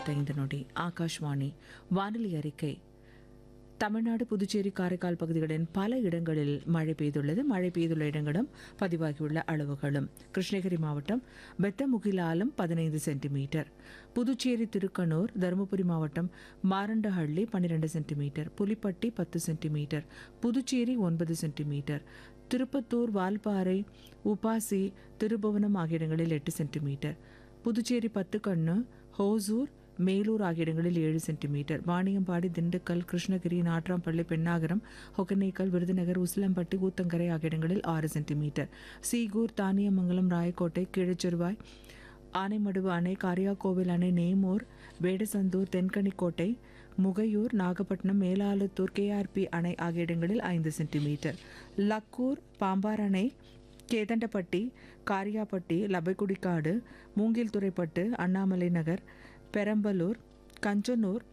முப்பத்தைந்து நொடி ஆகாஷ்வாணி வானொலி அறிக்கை தமிழ்நாடு புதுச்சேரி காரைக்கால் பகுதிகளின் பல இடங்களில் மழை பெய்துள்ளது மழை பெய்துள்ள இடங்களும் பதிவாகியுள்ள அளவுகளும் கிருஷ்ணகிரி மாவட்டம் பெத்தமுகிலாலம் பதினைந்து சென்டிமீட்டர் புதுச்சேரி திருக்கனூர் தருமபுரி மாவட்டம் மாரண்டஹள்ளி பன்னிரெண்டு சென்டிமீட்டர் புலிப்பட்டி பத்து சென்டிமீட்டர் புதுச்சேரி ஒன்பது சென்டிமீட்டர் திருப்பத்தூர் வால்பாறை உபாசி திருபுவனம் ஆகிய இடங்களில் எட்டு சென்டிமீட்டர் புதுச்சேரி பத்துக்கண்ணு ஹோசூர் மேலூர் ஆகிய இடங்களில் ஏழு சென்டிமீட்டர் வாணியம்பாடி திண்டுக்கல் கிருஷ்ணகிரி நாட்ராம்பள்ளி பெண்ணாகரம் ஒகனேக்கல் விருதுநகர் உசிலம்பட்டி ஊத்தங்கரை ஆகிய இடங்களில் ஆறு சென்டிமீட்டர் சீகூர் தானியமங்கலம் ராயக்கோட்டை கீழச்செருவாய் ஆனைமடுவு அணை காரியாக்கோவில் அணை நேமூர் வேடசந்தூர் தென்கனிக்கோட்டை முகையூர் நாகப்பட்டினம் மேலாளத்தூர் கேஆர்பி அணை ஆகிய இடங்களில் ஐந்து சென்டிமீட்டர் லக்கூர் பாம்பார் அணை கேதண்டப்பட்டி காரியாப்பட்டி லபைக்குடிக்காடு மூங்கில்துறைப்பட்டு அண்ணாமலை நகர் பெரம்பலூர் கஞ்சனூர்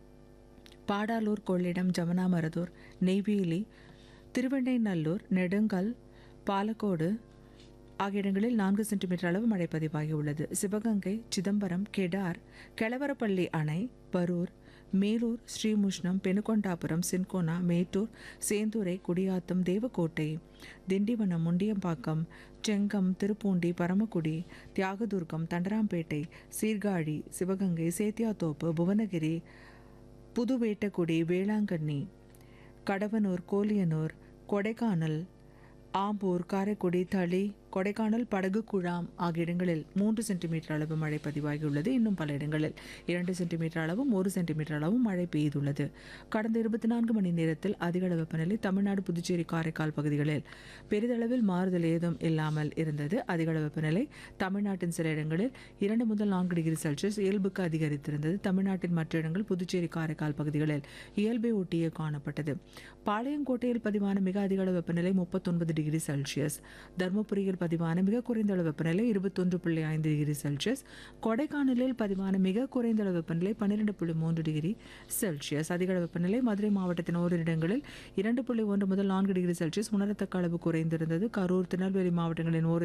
பாடாலூர் கொள்ளிடம் ஜமனாமரதூர் நெய்வேலி திருவெண்ணைநல்லூர் நெடுங்கல் பாலக்கோடு ஆகிய இடங்களில் நான்கு சென்டிமீட்டர் அளவு மழை பதிவாகியுள்ளது சிவகங்கை சிதம்பரம் கெடார் கெளவரப்பள்ளி அணை பரூர் மேலூர் ஸ்ரீமுஷ்ணம் பெனுகொண்டாபுரம் சின்கோனா மேட்டூர் சேந்துரை குடியாத்தம் தேவக்கோட்டை திண்டிவனம் முண்டியம்பாக்கம் செங்கம் திருப்பூண்டி பரமக்குடி தியாகதுர்கம் தண்டராம்பேட்டை சீர்காழி சிவகங்கை சேத்தியாத்தோப்பு புவனகிரி புதுவேட்டக்குடி வேளாங்கண்ணி கடவனூர் கோலியனூர் கொடைக்கானல் ஆம்பூர் காரைக்குடி தளி கொடைக்கானல் படகு குழாம் ஆகிய இடங்களில் மூன்று சென்டிமீட்டர் அளவு மழை பதிவாகியுள்ளது இன்னும் பல இடங்களில் இரண்டு சென்டிமீட்டர் அளவும் ஒரு சென்டிமீட்டர் அளவும் மழை பெய்துள்ளது கடந்த இருபத்தி நான்கு மணி நேரத்தில் அதிக அளவு வெப்பநிலை தமிழ்நாடு புதுச்சேரி காரைக்கால் பகுதிகளில் பெரிதளவில் மாறுதல் ஏதும் இல்லாமல் இருந்தது அதிக அளவு வெப்பநிலை தமிழ்நாட்டின் சில இடங்களில் இரண்டு முதல் நான்கு டிகிரி செல்சியஸ் இயல்புக்கு அதிகரித்திருந்தது தமிழ்நாட்டின் மற்ற இடங்கள் புதுச்சேரி காரைக்கால் பகுதிகளில் இயல்பை ஒட்டியே காணப்பட்டது பாளையங்கோட்டையில் பதிவான மிக அதிக அளவு வெப்பநிலை முப்பத்தொன்பது டிகிரி செல்சியஸ் தருமபுரியில் பதிவான மிக குறைந்த அளவு வெப்பநிலை இருபத்தொன்று புள்ளி ஐந்து டிகிரி செல்சியஸ் கொடைக்கானலில் பதிவான மிக குறைந்த அளவு வெப்பநிலை பன்னிரெண்டு புள்ளி மூன்று டிகிரி செல்சியஸ் அதிக அளவு வெப்பநிலை மதுரை மாவட்டத்தின் ஓரிரு இடங்களில் இரண்டு புள்ளி ஒன்று முதல் நான்கு டிகிரி செல்சியஸ் உணரத்தக்க அளவு குறைந்திருந்தது கரூர் திருநெல்வேலி மாவட்டங்களின் ஓரிரு